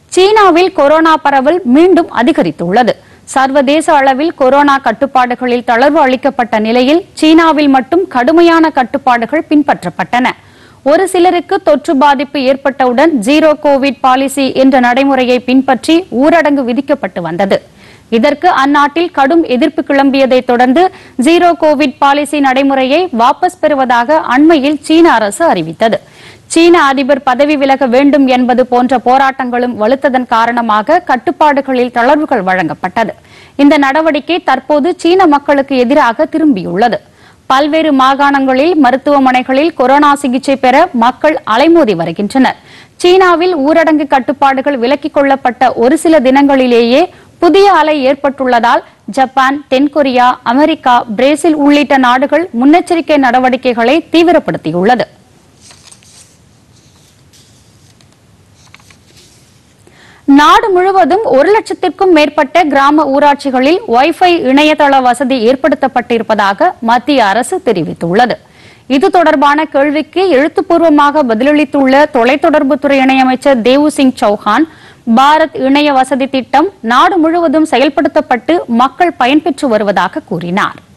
சீனாவில் கொரோனா பரவல் மீண்டும் அதிகரித்துள்ளது சர்வதேச அளவில் கொரோனா கட்டுப்பாடுகளில் தளர்வு அளிக்கப்பட்ட நிலையில் சீனாவில் மட்டும் கடுமையான கட்டுப்பாடுகள் பின்பற்றப்பட்டன ஒரு சிலருக்கு தொற்று பாதிப்பு ஏற்பட்டவுடன் ஜீரோ கோவிட் பாலிசி என்ற நடைமுறையை பின்பற்றி ஊரடங்கு விதிக்கப்பட்டு வந்தது இதற்கு அந்நாட்டில் கடும் எதிர்ப்பு கிளம்பியதைத் தொடர்ந்து ஜீரோ கோவிட் பாலிசி நடைமுறையை வாபஸ் பெறுவதாக அண்மையில் சீன அரசு அறிவித்தது சீன அதிபர் பதவி விலக வேண்டும் என்பது போன்ற போராட்டங்களும் வலுத்ததன் காரணமாக கட்டுப்பாடுகளில் தளர்வுகள் வழங்கப்பட்டது இந்த நடவடிக்கை தற்போது சீன மக்களுக்கு எதிராக திரும்பியுள்ளது பல்வேறு மாகாணங்களில் மருத்துவமனைகளில் கொரோனா சிகிச்சை பெற மக்கள் அலைமோதி வருகின்றனர் சீனாவில் ஊரடங்கு கட்டுப்பாடுகள் விலக்கிக் கொள்ளப்பட்ட ஒரு சில தினங்களிலேயே புதிய அலை ஏற்பட்டுள்ளதால் ஜப்பான் தென்கொரியா அமெரிக்கா பிரேசில் உள்ளிட்ட நாடுகள் முன்னெச்சரிக்கை நடவடிக்கைகளை தீவிரப்படுத்தியுள்ளது நாடு முழுவதும் ஒரு லட்சத்திற்கும் மேற்பட்ட கிராம ஊராட்சிகளில் வைஃபை இணையதள வசதி ஏற்படுத்தப்பட்டிருப்பதாக மத்திய அரசு தெரிவித்துள்ளது இது தொடர்பான கேள்விக்கு எழுத்துப்பூர்வமாக பதிலளித்துள்ள தொலைத்தொடர்புத்துறை இணையமைச்சர் தேவு சிங் சௌஹான் பாரத் இணைய வசதி திட்டம் நாடு முழுவதும் செயல்படுத்தப்பட்டு மக்கள் பயன்பெற்று வருவதாக கூறினார்